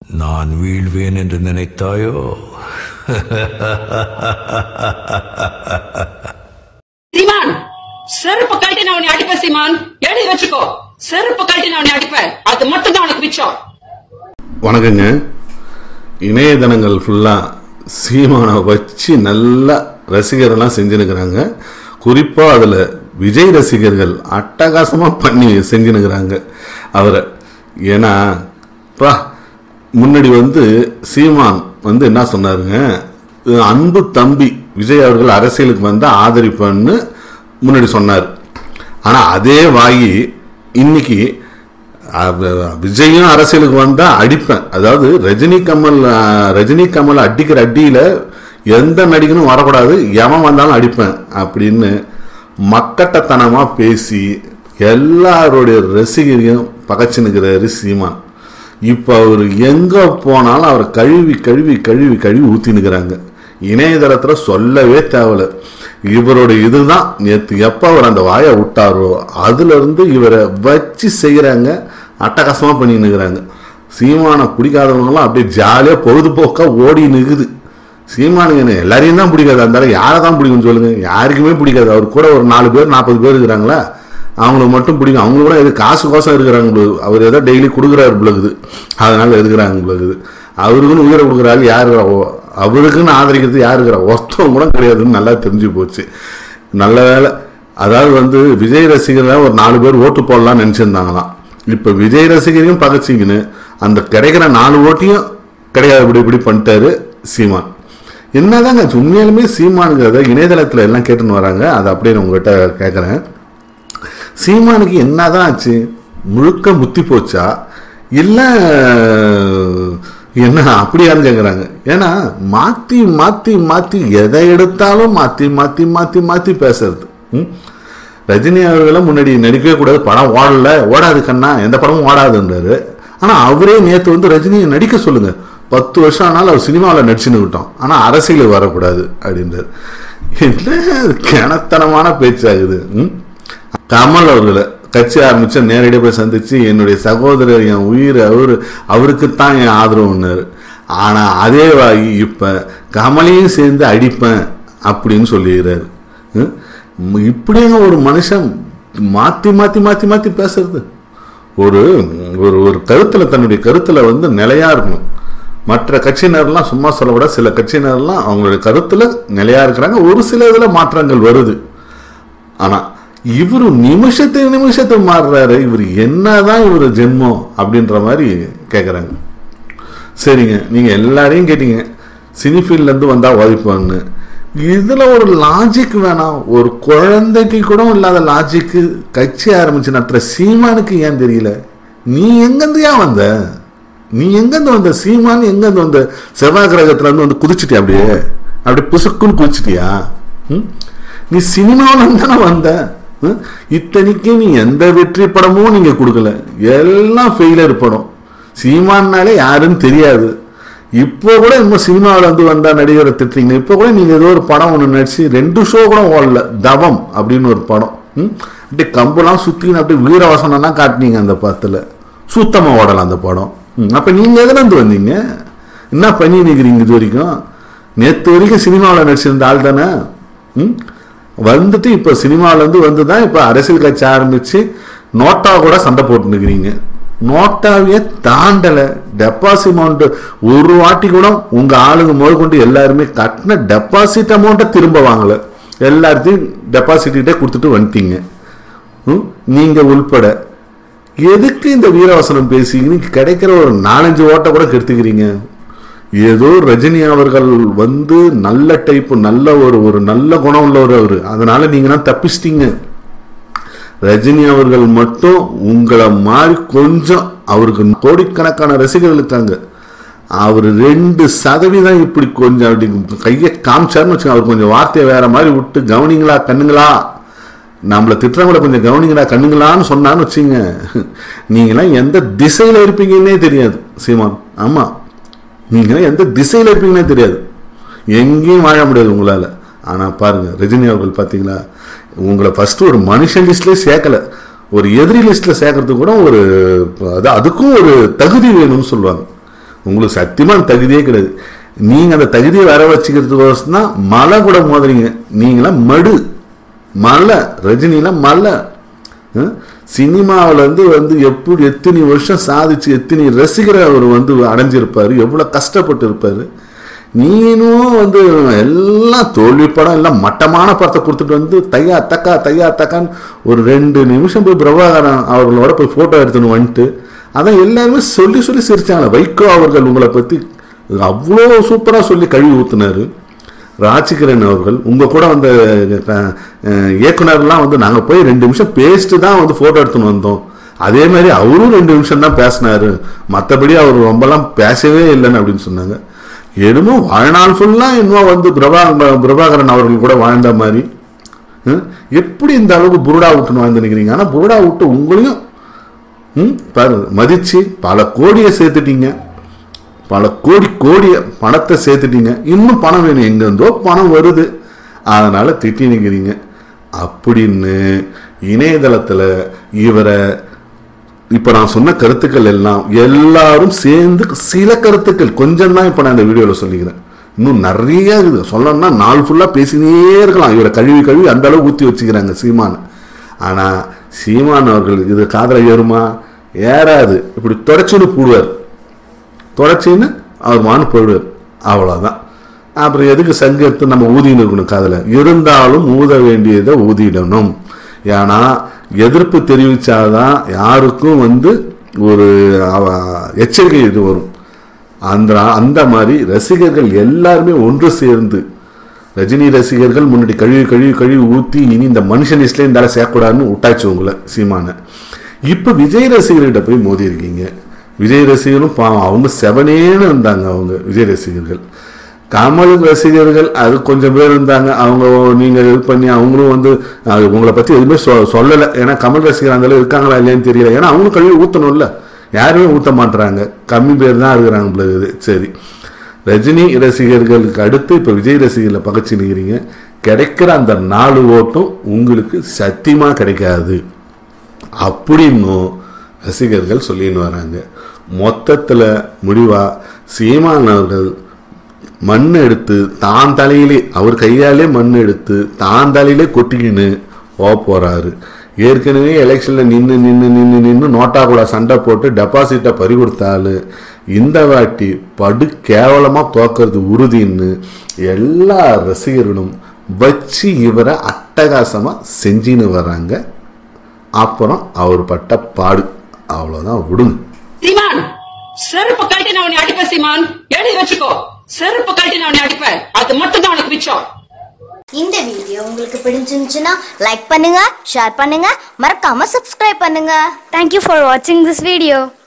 நான் வீழ்வேன் என்று நினைத்தாயோ சீமான் செருப்பு கழட்டி நான் உன்னை அடிப்பேன் சீமான் எழுதி வச்சுக்கோ செருப்பு கழட்டி நான் உன்னை அடிப்பேன் அது மட்டும் தான் உனக்கு மிச்சம் வணக்கங்க இணையதளங்கள் ஃபுல்லாக சீமானை வச்சு நல்லா ரசிகரெல்லாம் செஞ்சுனுக்கிறாங்க குறிப்பாக அதில் விஜய் ரசிகர்கள் அட்டகாசமாக பண்ணி செஞ்சுனுக்கிறாங்க அவரை ஏன்னா பா முன்னாடி வந்து சீமான் வந்து என்ன சொன்னாருங்க அன்பு தம்பி விஜய் அவர்கள் அரசியலுக்கு வந்து ஆதரிப்பேன்னு முன்னாடி சொன்னார் ஆனால் அதே வாயி இன்னைக்கு அவ- விஜயும் அரசியலுக்கு வந்தா அடிப்பேன் அதாவது ரஜினி கமல் அஹ், ரஜினி கமல் அடிக்கிற அடியில எந்த நடிகனும் வரக்கூடாது எவன் வந்தாலும் அடிப்பேன் அப்படின்னு மக்கட்டத்தனமா பேசி எல்லாருடைய ரசிகரையும் பகச்சுனுக்கிறாரு சீமான் இப்போ அவர் எங்க போனாலும் அவர் கழுவி கழுவி கழுவி கழுவி ஊத்தினுக்கிறாங்க இணையதளத்துல சொல்லவே தேவையில்ல இவருடைய இதுதான் நேற்று எப்போ அவர் அந்த வாயை விட்டாரோ அதுல இருந்து இவரை வச்சு செய்கிறாங்க அட்டகாசமா பண்ணின்னுக்கிறாங்க சீமானை பிடிக்காதவங்கலாம் அப்படியே ஜாலியாக பொழுதுபோக்கா ஓடி நிக்குது சீமானுங்க என்ன எல்லாரையும் தான் பிடிக்காது அந்த யாரை தான் பிடிக்கும்னு சொல்லுங்க யாருக்குமே பிடிக்காது அவர் கூட ஒரு நாலு பேர் நாற்பது பேர் இருக்கிறாங்களா அவங்களுக்கு மட்டும் பிடிக்கும் அவங்க கூட எது காசு கோசம் இருக்கிறாங்க போலுது. அவர் ஏதோ டெய்லி கொடுக்குறாரு பிள்ளைக்குது அதனால இருக்கிறாங்க பிள்ளைக்குது அவருக்குன்னு உயிரை கொடுக்குறாரு யாரு அவ- அவருக்குன்னு ஆதரிக்கிறது யாரு இருக்கிறா ஒருத்தவங்க கூட கிடையாதுன்னு நல்லா தெரிஞ்சு போச்சு நல்ல வேலை அதாவது வந்து விஜய் ரசிகர்கள் ஒரு நாலு பேர் ஓட்டு போடலாம்னு நினச்சிருந்தாங்களாம் இப்போ விஜய் ரசிகரையும் பகச்சிங்கன்னு அந்த கிடைக்கிற நாலு ஓட்டையும் கிடையாது இப்படி இப்படி பண்ணிட்டாரு சீமான் என்னதாங்க ஆச்சு? உண்மையாலுமே சீமானுங்கிறத இணையதளத்தில் எல்லாம் கேட்டுன்னு வராங்க அதை அப்படியே நான் உங்ககிட்ட கேட்குறேன் சீமானுக்கு என்னதான் ஆச்சு முழுக்க முத்தி போச்சா இல்லை என்ன அப்படியான்னு கேட்குறாங்க ஏன்னா மாற்றி மாற்றி மாற்றி எதை எடுத்தாலும் மாற்றி மாற்றி மாற்றி மாற்றி பேசுறது ம்? ரஜினி அவர்களும் முன்னாடி நடிக்கவே கூடாது படம் ஓடல ஓடாது கண்ணா எந்த படமும் ஓடாதுன்றாரு ஆனால் அவரே நேற்று வந்து ரஜினியை நடிக்க சொல்லுங்க பத்து வருஷம் ஆனாலும் அவர் சினிமாவில் நடிச்சுன்னு விட்டோம் ஆனால் அரசியல் வரக்கூடாது அப்படின்றாரு என்ன இது கிணத்தனமான பேச்சாகுது ம்? கமல் அவர்களை கட்சி ஆரம்பிச்சு நேரடியாக போய் சந்திச்சு என்னுடைய சகோதரர் என் உயிர் அவரு அவருக்குத்தான் என் ஆதரவுன்னாரு ஆனா அதே வாயி இப்ப கமலையும் சேர்ந்து அடிப்பேன் அப்படின்னு சொல்லிடுறாரு ம்? இப்படிங்க ஒரு மனுஷன் மாத்தி மாத்தி மாத்தி மாத்தி பேசுறது ஒரு ஒரு ஒரு கருத்துல தன்னுடைய கருத்துல வந்து நிலையா இருக்கணும் மற்ற கட்சியினர்லாம் சும்மா சொல்ல விட சில கட்சியினர்லாம் அவங்களுடைய கருத்துல நிலையா இருக்கிறாங்க ஒரு சில இதுல மாற்றங்கள் வருது ஆனா இவரு நிமிஷத்துக்கு நிமிஷத்துக்கு மாறுறாரு இவர் என்னதான் இவர் ஜென்மம் அப்படின்ற மாதிரி கேக்குறாங்க சரிங்க நீங்க எல்லாரையும் கேட்டீங்க சினிஃபீல்ட்ல இருந்து வந்தா உழைப்பான்னு இதுல ஒரு லாஜிக் வேணாம் ஒரு குழந்தைக்கு கூட இல்லாத லாஜிக்கு கட்சி ஆரம்பிச்சு நடத்துற சீமானுக்கு ஏன் தெரியல நீ எங்கிருந்து ஏன் வந்த நீ எங்கிருந்து வந்த சீமான் எங்கிருந்து வந்த செவ்வாய் கிரகத்துல இருந்து வந்து குதிச்சிட்டியா அப்படியே அப்படியே புசுக்குன்னு குதிச்சிட்டியா ம்? நீ சினிமாவில் தானே வந்த ம்? இத்தனைக்கு நீ எந்த வெற்றி படமும் நீங்க கொடுக்கல எல்லாம் ஃபெயிலியர் படம் சீமான்னாலே யாருன்னு தெரியாது இப்போ கூட இன்னும் சினிமாவில் வந்து வந்தா நடிகரை திட்டுறீங்க இப்போ கூட நீங்க ஏதோ ஒரு படம் ஒன்று நடிச்சு ரெண்டு ஷோ கூட ஓடல தவம் அப்படின்னு ஒரு படம் ம்? அப்படியே கம்பெல்லாம் சுத்தின்னு அப்படியே வீரவசனம்லாம் காட்டினீங்க அந்த படத்துல சுத்தமா ஓடலாம் அந்த படம் ம், அப்ப நீங்க எதுல இருந்து வந்தீங்க என்ன பண்ணி நிற்கிறீங்க இது வரைக்கும் நேத்து வரைக்கும் சினிமாவில் நடிச்சிருந்த ஆள் தானே ம்? வந்துட்டு இப்போ சினிமாவிலேருந்து வந்து தான் இப்போ அரசியல் கட்சி ஆரம்பிச்சு நோட்டா கூட சண்டை போட்டுனுக்கிறீங்க நோட்டாவையே தாண்டலை டெபாசிட் அமௌண்ட் ஒரு வாட்டி கூட உங்க ஆளுங்க முதற்கொண்டு எல்லாருமே கட்டின டெபாசிட் அமௌண்ட்டை திரும்ப வாங்கல எல்லாத்தையும் டெபாசிட்டே கொடுத்துட்டு வந்துட்டீங்க ம்? நீங்க உள்பட எதுக்கு இந்த வீரவசனம் பேசிக்கின்னு கிடைக்கிற ஒரு நாலஞ்சு ஓட்டை கூட கெடுத்துக்கிறீங்க ஏதோ ரஜினி அவர்கள் வந்து நல்ல டைப் நல்ல ஒரு ஒரு நல்ல குணம் உள்ளவர் அவரு அதனால நீங்க தப்பிச்சிட்டீங்க ரஜினி அவர்கள் மட்டும் உங்களை மாதிரி கொஞ்சம் அவருக்கு கோடிக்கணக்கான ரசிகர்கள் இருக்காங்க அவர் ரெண்டு சதவீதம் இப்படி கொஞ்சம் அப்படி கையை காமிச்சாருன்னு வச்சுக்கோங்க அவர் கொஞ்சம் வார்த்தையை வேற மாதிரி விட்டு கவனிங்களா கண்ணுங்களா நம்மளை திட்டுறவங்கள கொஞ்சம் கவனிங்களா கண்ணுங்களான்னு சொன்னான்னு வச்சுங்க நீங்களாம் எந்த திசையில இருப்பீங்கன்னே தெரியாது சீமான் ஆமா நீங்களாம் எந்த திசையில இருப்பீங்கன்னே தெரியாது எங்கேயும் வாழ முடியாது உங்களால ஆனா பாருங்க ரஜினி அவர்கள் பாத்தீங்களா உங்களை ஃபர்ஸ்ட் ஒரு மனுஷன் லிஸ்ட்லயே சேர்க்கல ஒரு எதிரி லிஸ்ட்ல சேர்க்கறதுக்கு கூட ஒரு அது அதுக்கும் ஒரு தகுதி வேணும்னு சொல்லுவாங்க உங்களுக்கு சத்தியமா அந்த தகுதியே கிடையாது நீங்க அந்த தகுதியை வர வச்சுக்கிறதுக்கோசம் தான் மலை கூட மோதுறீங்க நீங்களாம் மடு மலை ரஜினிலாம் மலை சினிமாவில் இருந்து வந்து எப்படி எத்தனை வருஷம் சாதிச்சு எத்தனை ரசிகரை அவர் வந்து அடைஞ்சிருப்பாரு எவ்வளோ கஷ்டப்பட்டு இருப்பாரு நீனும் வந்து எல்லாம் தோல்வி படம் எல்லாம் மட்டமான படத்தை கொடுத்துட்டு வந்து தையா தக்கா தையா தக்கான்னு ஒரு ரெண்டு நிமிஷம் போய் பிரபாகரன் அவர்களோட போய் ஃபோட்டோ எடுத்துன்னு வந்துட்டு அதான் எல்லாருமே சொல்லி சொல்லி சிரிச்சாங்க வைகோ அவர்கள் உங்களை பற்றி அவ்வளோ சூப்பராக சொல்லி கழுவி ஊத்துனாரு ராஜ்கிரண் அவர்கள் உங்க கூட வந்த அஹ், இயக்குனர்லாம் வந்து நாங்க போய் ரெண்டு நிமிஷம் பேசிட்டு தான் வந்து போட்டோ எடுத்துன்னு வந்தோம் அதே மாதிரி அவரும் ரெண்டு நிமிஷம் தான் பேசினாரு மற்றபடி அவர் ரொம்பலாம் பேசவே இல்லைன்னு அப்படின்னு சொன்னாங்க என்னமோ வாழ்நாள் ஃபுல்லா இன்னும் வந்து பிரபா பிரபாகரன் அவர்கள் கூட வாழ்ந்த மாதிரி ஹம், எப்படி இந்த அளவுக்கு புருடா விட்டுன்னு வாழ்ந்து நினைக்கிறீங்க ஆனா புருடா விட்டு உங்களையும் ம் பாரு மதிச்சு பல கோடியை சேர்த்துட்டீங்க பல கோடி கோடி பணத்தை சேர்த்துட்டீங்க இன்னும் பணம் வேணும் எங்கேருந்தோ பணம் வருது அதனால திட்டி நிற்கிறீங்க அப்படின்னு இணையதளத்தில் இவரை இப்போ நான் சொன்ன கருத்துக்கள் எல்லாம் எல்லாரும் சேர்ந்து சில கருத்துக்கள் கொஞ்சம் தான் இப்போ நான் இந்த வீடியோவில் சொல்லிக்கிறேன் இன்னும் நிறைய இருக்குது சொல்லணும்னா நாள் ஃபுல்லாக பேசினே இருக்கலாம் இவரை கழுவி கழுவி அந்த அளவு ஊற்றி வச்சுக்கிறாங்க சீமானை ஆனால் சீமான் அவர்கள் இது காதல ஏறுமா ஏறாது இப்படி தொடச்சுன்னு போடுவார் தொடச்சின்னு அவர் மானு போயிடுவார் அவ்வளோதான் அப்புறம் எதுக்கு சங்கு எடுத்து நம்ம ஊதின்னு இருக்கணும் காதில் இருந்தாலும் ஊத வேண்டியதை ஊதிடணும் ஏன்னா எதிர்ப்பு தெரிவிச்சாதான் யாருக்கும் வந்து ஒரு அவ- எச்சரிக்கை இது வரும் அந்த அந்த மாதிரி ரசிகர்கள் எல்லாருமே ஒன்று சேர்ந்து ரஜினி ரசிகர்கள் முன்னாடி கழுவி கழுவி கழுவி ஊற்றி இனி இந்த மனுஷன் லிஸ்ட்ல இந்த சேர்க்கூடாதுன்னு விட்டாச்சு உங்களை சீமான இப்போ விஜய் ரசிகர்கிட்ட போய் மோதி இருக்கீங்க விஜய் ரசிகர்களும் பாவம் அவங்க செவனேன்னு இருந்தாங்க அவங்க விஜய் ரசிகர்கள் கமல் ரசிகர்கள் அது கொஞ்சம் பேர் இருந்தாங்க அவங்க நீங்க இது பண்ணி அவங்களும் வந்து அது உங்களை பத்தி எதுவுமே சொ- சொல்லலை ஏன்னா கமல் ரசிகர் அந்த அளவு இருக்காங்களா இல்லையான்னு தெரியல ஏன்னா அவங்களும் கழுவி ஊத்தணும்ல யாருமே ஊத்த மாட்டுறாங்க கம்மி பேர் தான் இருக்கிறாங்க போல இருக்குது. சரி ரஜினி ரசிகர்களுக்கு அடுத்து இப்போ விஜய் ரசிகர்களை பகச்சு நிற்கிறீங்க கிடைக்கிற அந்த நாலு ஓட்டும் உங்களுக்கு சத்தியமா கிடைக்காது அப்படின்னும் ரசிகர்கள் சொல்லின்னு வராங்க மொத்தத்தில் முடிவா சீமான் அவர்கள் மண் எடுத்து தான் தலையிலே அவர் கையாலே மண் எடுத்து தான் தலையிலே கொட்டிக்கின்னு போக போறாரு ஏற்கனவே எலெக்ஷன்ல நின்று நின்று நின்று நின்று நோட்டா கூட சண்டை போட்டு டெபாசிட்டை பறி கொடுத்தாலு இந்த வாட்டி படு கேவலமா தோக்கிறது உறுதின்னு எல்லா ரசிகர்களும் வச்சு இவரை அட்டகாசமா செஞ்சின்னு வராங்க அப்புறம் அவர் பட்ட பாடு அவ்வளோதான் விடுங்க சீமான் செருப்பு கழட்டி நான் உன்னை அடிப்பேன் சீமான் எழுதி வச்சுக்கோ செருப்பு கழட்டி நான் உன்னை அடிப்பேன் அது மட்டும் தான் உனக்கு மிச்சம் இந்த வீடியோ உங்களுக்கு பிடிச்சிருந்துச்சுன்னா லைக் பண்ணுங்க ஷேர் பண்ணுங்க மறக்காம சப்ஸ்கிரைப் பண்ணுங்க Thank you for watching this video.